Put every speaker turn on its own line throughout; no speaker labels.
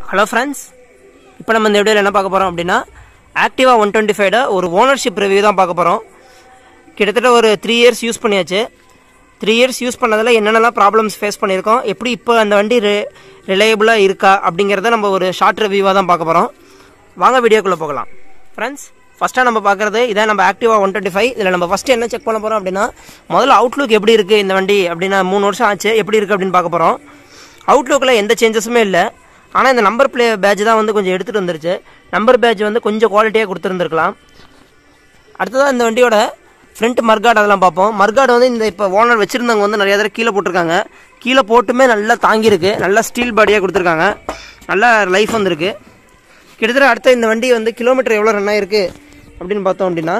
hello friends இப்போ நம்ம இந்த வீடியோவில் என்ன பார்க்க போகிறோம் அப்படின்னா ஆக்டிவா ஒன் டுவெண்ட்டி ஃபைவ்ட ஒரு ஓனர்ஷிப் ரிவ்யூ தான் பார்க்க போகிறோம் கிட்டத்தட்ட ஒரு த்ரீ இயர்ஸ் யூஸ் பண்ணியாச்சு த்ரீ இயர்ஸ் யூஸ் பண்ணதில் என்னென்னலாம் ப்ராப்ளம்ஸ் ஃபேஸ் பண்ணியிருக்கோம் எப்படி இப்போ அந்த வண்டி ரி ரிலையபிளாக இருக்கா அப்படிங்கிறத நம்ம ஒரு ஷார்ட் ரிவ்யூவாக தான் பார்க்க போகிறோம் வாங்க வீடியோக்குள்ளே போகலாம் ஃப்ரெண்ட்ஸ் ஃபஸ்ட்டாக நம்ம பார்க்குறது இதான் நம்ம ஆக்டிவா ஒன் டுவெண்ட்டி ஃபைவ் இதில் நம்ம ஃபஸ்ட்டு என்ன செக் பண்ண போகிறோம் அப்படின்னா முதல்ல அவுட்லுக் எப்படி இருக்குது இந்த வண்டி அப்படின்னா மூணு வருஷம் ஆச்சு எப்படி இருக்குது அப்படின்னு பார்க்க போகிறோம் அவுட்லுக்கில் எந்த சேஞ்சஸுமே இல்லை ஆனால் இந்த நம்பர் பிளே பேட்ச் தான் வந்து கொஞ்சம் எடுத்துகிட்டு வந்துருச்சு நம்பர் பேட்ச் வந்து கொஞ்சம் குவாலிட்டியாக கொடுத்துருந்துருக்கலாம் அடுத்ததாக இந்த வண்டியோட ஃப்ரண்ட் மர்காட் அதெல்லாம் பார்ப்போம் மர்காட் வந்து இந்த இப்போ ஓனர் வச்சுருந்தவங்க வந்து நிறைய தடவை கீழே போட்டிருக்காங்க கீழே போட்டுமே நல்லா தாங்கியிருக்கு நல்லா ஸ்டீல் பாடியாக கொடுத்துருக்காங்க நல்லா லைஃப் வந்திருக்கு கிட்டத்தட்ட அடுத்த இந்த வண்டி வந்து கிலோமீட்டர் எவ்வளோ ரன் ஆயிருக்கு அப்படின்னு பார்த்தோம் அப்படின்னா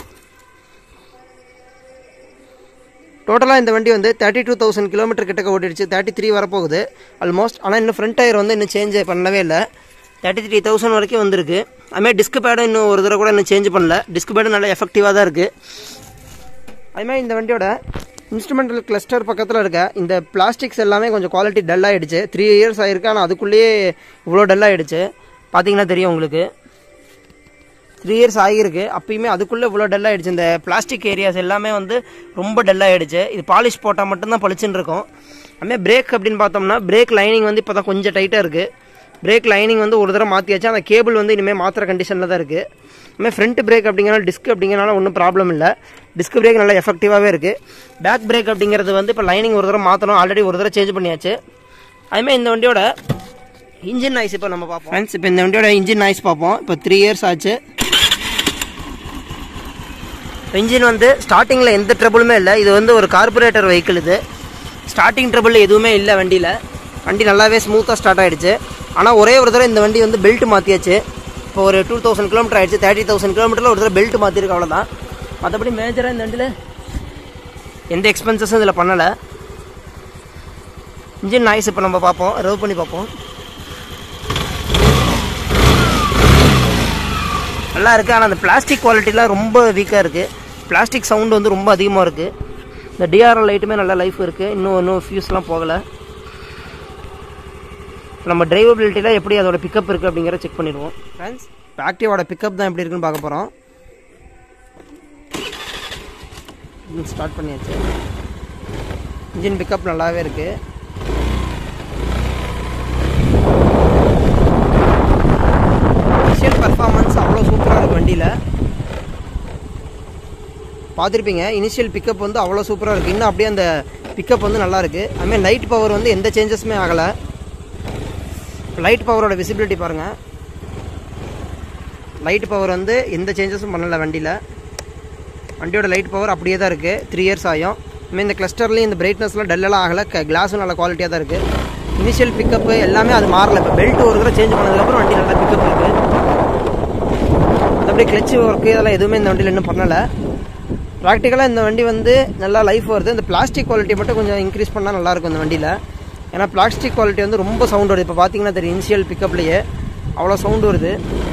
டோட்டலாக இந்த வண்டி வந்து தேர்ட்டி டூ தௌசண்ட் கிலோமீட்டர் கிட்டக்க ஓட்டிடுச்சு தேர்ட்டி த்ரீ வரப்போகுது ஆல்மோஸ்ட் ஆனால் இன்னும் ஃப்ரண்ட் டயர் வந்து இன்னும் சேஞ்ச் பண்ணவே இல்லை தேர்ட்டி த்ரீ தௌசண்ட் வரைக்கும் வந்திருக்கு அதுமாதிரி டிஸ்க் பேடும் இன்னும் ஒரு தடவை கூட இன்னும் சேஞ்ச் பண்ணல டிஸ்க் பேடும் நல்லா எஃபெக்டிவாக தான் இருக்குது அதுமாதிரி இந்த வண்டியோட இன்ஸ்ட்ருமெண்டல் கிளஸ்டர் பக்கத்தில் இருக்க இந்த பிளாஸ்டிக்ஸ் எல்லாமே கொஞ்சம் குவாலிட்டி டல் ஆகிடுச்சு த்ரீ இயர்ஸ் ஆகிருக்கு ஆனால் அதுக்குள்ளேயே இவ்வளோ டல் ஆகிடுச்சு பார்த்தீங்கன்னா தெரியும் உங்களுக்கு த்ரீ இயர்ஸ் ஆகியிருக்கு அப்பயுமே அதுக்குள்ளே இவ்வளோ டல் ஆகிடுச்சு இந்த பிளாஸ்டிக் ஏரியாஸ் எல்லாமே வந்து ரொம்ப டல் ஆகிடுச்சு இது பாலிஷ் போட்டால் மட்டும்தான் பளிச்சுன்னு இருக்கும் அதுமாதிரி பிரேக் அப்படின்னு பார்த்தோம்னா பிரேக் லைனிங் வந்து இப்போ தான் கொஞ்சம் டைட்டாக இருக்குது பிரேக் லைனிங் வந்து ஒரு தடவை மாற்றியாச்சு அந்த கேபிள் வந்து இனிமேல் மாத்திர கண்டிஷனில் தான் இருக்குது அதுமாதிரி ஃப்ரண்ட் பிரேக் அப்படிங்கிறனால டிஸ்க் அப்படிங்கிறனால ஒன்றும் ப்ராப்ளம் இல்லை டிஸ்க் பிரேக் நல்லா எஃபெக்டிவாகவே இருக்குது பேக் பிரேக் அப்படிங்கிறது வந்து இப்போ லைனிங் ஒரு தடவை மாற்றணும் ஆல்ரெடி ஒரு தடவை சேஞ்ச் பண்ணியாச்சு அதுமாதிரி இந்த வண்டியோட இன்ஜின் நாய்ஸ் இப்போ நம்ம பார்ப்போம் ஃப்ரெண்ட்ஸ் இப்போ இந்த வண்டியோட இன்ஜின் நாய்ஸ் பார்ப்போம் இப்போ த்ரீ இயர்ஸ் ஆச்சு இன்ஜின் வந்து ஸ்டார்டிங்கில் எந்த ட்ரபுளுமே இல்லை இது வந்து ஒரு கார்பரேட்டர் வெஹிக்கிள் இது ஸ்டார்டிங் ட்ரபுள் எதுவுமே இல்லை வண்டியில் வண்டி நல்லாவே ஸ்மூத்தாக ஸ்டார்ட் ஆகிடுச்சு ஆனால் ஒரே ஒரு தடவை இந்த வண்டி வந்து பெல்ட் மாற்றியாச்சு இப்போ ஒரு டூ தௌசண்ட் கிலோமீட்டர் ஆயிடுச்சு தேர்ட்டி தௌசண்ட் கிலோமீட்டரில் ஒரு தடவை பெல்ட் மாற்றிருக்கு அவ்வளோதான் மற்றபடி மேஜராக இந்த வண்டியில் எந்த எக்ஸ்பென்சஸும் இதில் பண்ணலை இன்ஜின் நாய்ஸ் இப்போ நம்ம பார்ப்போம் ரவ் பண்ணி பார்ப்போம் நல்லா இருக்குது ஆனால் அந்த பிளாஸ்டிக் குவாலிட்டிலாம் ரொம்ப வீக்காக இருக்குது பிளாஸ்டிக் சவுண்டு வந்து ரொம்ப அதிகமாக இருக்குது இந்த டிஆர்எல் லைட்டுமே நல்ல லைஃப் இருக்குது இன்னும் இன்னும் ஃபியூஸ்லாம் போகலை நம்ம டிரைவபிலிட்டியில் எப்படி அதோட பிக்கப் இருக்குது அப்படிங்கிறத செக் பண்ணிடுவோம் ஃப்ரெண்ட்ஸ் இப்போ ஆக்டிவோட பிக்கப் தான் எப்படி இருக்குன்னு பார்க்க போகிறோம் ஸ்டார்ட் பண்ணியாச்சு இன்ஜின் பிக்கப் நல்லாவே இருக்குது இனிஷியல் பர்ஃபார்மன்ஸ் அவ்வளோ சூப்பராக இருக்குது வண்டியில் பார்த்துருப்பீங்க இனிஷியல் பிக்கப் வந்து அவ்வளோ சூப்பராக இருக்குது இன்னும் அப்படியே அந்த பிக்கப் வந்து நல்லா இருக்குது அதுமாதிரி லைட் பவர் வந்து எந்த சேஞ்சஸுமே ஆகலை லைட் பவரோட விசிபிலிட்டி பாருங்கள் லைட் பவர் வந்து எந்த சேஞ்சஸும் பண்ணலை வண்டியில் வண்டியோட லைட் பவர் அப்படியே தான் இருக்குது த்ரீ இயர்ஸ் ஆகும் இதுமாதிரி இந்த கிளஸ்டர்லேயும் இந்த பிரைட்னஸ்லாம் டல்லெல்லாம் ஆகலை கிளாஸும் நல்ல குவாலிட்டியாக தான் இருக்குது இனிஷியல் பிக்கப்பு எல்லாமே அது மாறல இப்போ பெல்ட் ஒரு தடவை சேஞ்ச் பண்ணதுக்கப்புறம் வண்டி நல்லா பிக்கப் இருக்குது மற்றபடி கிளச்சு ஒர்க்கு இதெல்லாம் எதுவுமே இந்த வண்டியில் இன்னும் பண்ணலை ப்ராக்டிக்கலாக இந்த வண்டி வந்து நல்லா லைஃப் வருது இந்த பிளாஸ்டிக் குவாலிட்டி மட்டும் கொஞ்சம் இன்க்ரீஸ் பண்ணால் நல்லாயிருக்கும் இந்த வண்டியில் ஏன்னா பிளாஸ்டிக் குவாலிட்டி வந்து ரொம்ப சவுண்ட் வருது இப்போ பார்த்தீங்கன்னா தெரியும் இனிஷியல் பிக்கப்லேயே அவ்வளோ சவுண்ட் வருது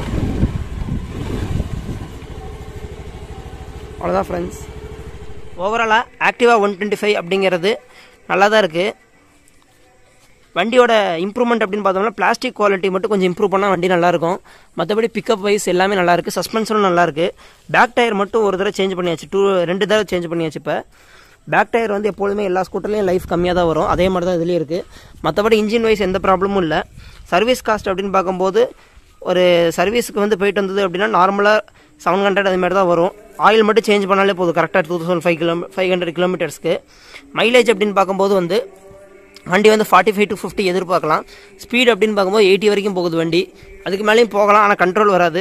அவ்வளோதான் ஃப்ரெண்ட்ஸ் ஓவராலாக ஆக்டிவா ஒன் டுவெண்ட்டி ஃபைவ் அப்படிங்கிறது நல்லா தான் இருக்குது வண்டியோட இம்ப்ரூவ்மெண்ட் அப்படின்னு பார்த்தோம்னா பிளாஸ்டிக் குவாலிட்டி மட்டும் கொஞ்சம் இம்ப்ரூவ் பண்ணால் வண்டி நல்லாயிருக்கும் மற்றபடி பிக்கப் வைஸ் எல்லாமே நல்லாயிருக்கு சஸ்பென்ஷனும் நல்லாயிருக்கு பேக் டயர் மட்டும் ஒரு தடவை சேஞ்ச் பண்ணியாச்சு டூ ரெண்டு தடவை சேஞ்ச் பண்ணியாச்சு இப்போ பேக் டயர் வந்து எப்பொழுதுமே எல்லா ஸ்கூட்டர்லேயும் லைஃப் கம்மியாக தான் வரும் அதே மாதிரி தான் இதுலேயும் இருக்குது மற்றபடி இன்ஜின் வைஸ் எந்த ப்ராப்ளமும் இல்லை சர்வீஸ் காஸ்ட் அப்படின்னு பார்க்கும்போது ஒரு சர்வீஸுக்கு வந்து போயிட்டு வந்தது அப்படின்னா நார்மலாக செவன் ஹண்ட்ரட் அது மாதிரி தான் வரும் ஆயில் மட்டும் சேஞ்ச் பண்ணாலே போதும் கரெக்டாக two thousand five kilo five hundred கிலோமீட்டர்ஸ்க்கு மைலேஜ் அப்படின்னு பார்க்கும்போது வந்து வண்டி வந்து ஃபார்ட்டி ஃபைவ் டு ஃபிஃப்டி எதிர்பார்க்கலாம் ஸ்பீட் அப்படின்னு பார்க்கும்போது எயிட்டி வரைக்கும் போகுது வண்டி அதுக்கு மேலேயும் போகலாம் ஆனால் கண்ட்ரோல் வராது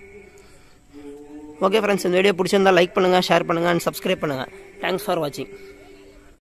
ஓகே ஃப்ரெண்ட்ஸ் இந்த வீடியோ பிடிச்சிருந்தா லைக் பண்ணுங்கள் ஷேர் பண்ணுங்கள் அண்ட் சப்ஸ்கிரைப் பண்ணுங்கள் தேங்க்ஸ் ஃபார் வாட்சிங்